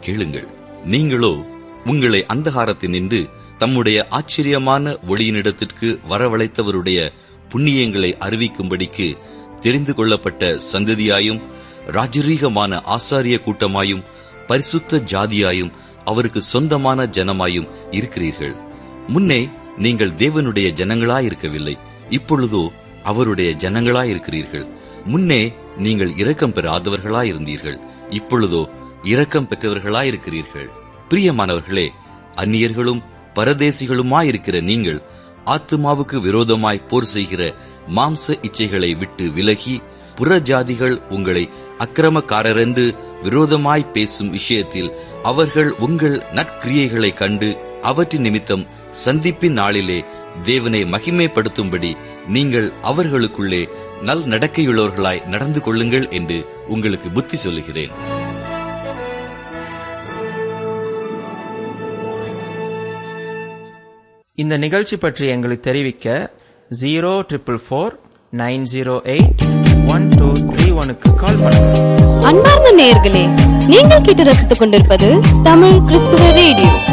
கேளுங்கள் நீங்களோ உங்களை அந்தகாரத்தினின்று தம்முடைய ஆச்சரியமான ஒளியினிடத்திற்கு வரவழைத்தவருடைய புண்ணியங்களை அறிவிக்கும்படிக்கு தெரிந்து கொள்ளப்பட்ட சந்ததியாயும் ராஜரீகமான ஆசாரிய கூட்டமாயும் பரிசுத்த ஜாதியாயும் அவருக்கு சொந்தமான ஜனமாயும் இருக்கிறீர்கள் முன்னே நீங்கள் தேவனுடைய ஜனங்களாயிருக்கவில்லை இப்பொழுதோ அவருடைய ஜனங்களாயிருக்கிறீர்கள் முன்னே நீங்கள் இரக்கம் பெறாதவர்களாயிருந்தீர்கள் இப்பொழுதோ இரக்கம் பெற்றவர்களாயிருக்கிறீர்கள் பிரியமானவர்களே அந்நியர்களும் பரதேசிகளுமாயிருக்கிற நீங்கள் ஆத்துமாவுக்கு விரோதமாய் போர் செய்கிற மாம்ச இச்சைகளை விட்டு விலகி புறஜாதிகள் உங்களை அக்கிரமக்காரரென்று விரோதமாய் பேசும் விஷயத்தில் அவர்கள் உங்கள் நற்கிரியைகளை கண்டு அவற்றின் நிமித்தம் சந்திப்பின் நாளிலே தேவனை மகிமைப்படுத்தும்படி நீங்கள் அவர்களுக்குள்ளே நல் நடக்கையுள்ளவர்களாய் நடந்து கொள்ளுங்கள் என்று உங்களுக்கு புத்தி சொல்லுகிறேன் இந்த நிகழ்ச்சி பற்றி எங்களுக்கு தெரிவிக்க zero triple four nine zero eight one two three ஒனுக்கு கால் பண்ணுங்க அன்பார்ந்த நேயர்களே நீங்கள் கேட்டு ரசித்துக் கொண்டிருப்பது தமிழ் கிறிஸ்துவ ரேடியோ